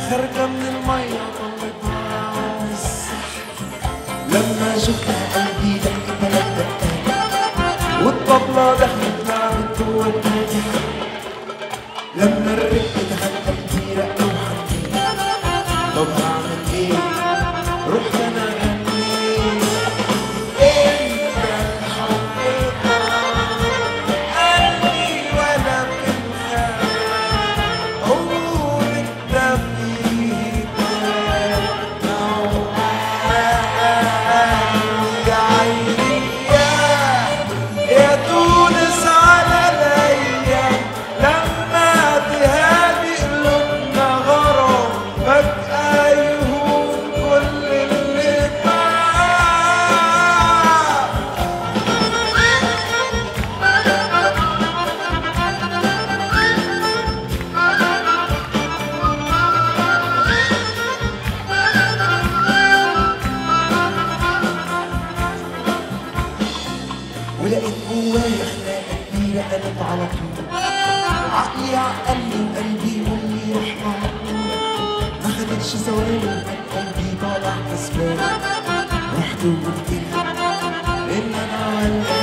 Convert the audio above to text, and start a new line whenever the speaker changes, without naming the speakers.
خارجة من المية طلتها عن السحر لما شفتها قلبي دق تلات دقات والطبلة دخلت لعبت جوه دماغي لما الرق دخل قلبي رق وحنين طب هعمل ايه؟ رحت انا غنيت انت حبيتها قلبي وانا بنخاف عمرك ده فيه يا عيني يا تونس على ليا لما تهادي قلوبنا غرام فجأة يهون كل اللي فات ولقيت جوايا خناقه كبيره قلت على طول عقلي عقلي وقلبي يقول لي روح على طول ما خدتش ثواني وكان قلبي طالع كسبان رحت وقلت لها ان انا علقان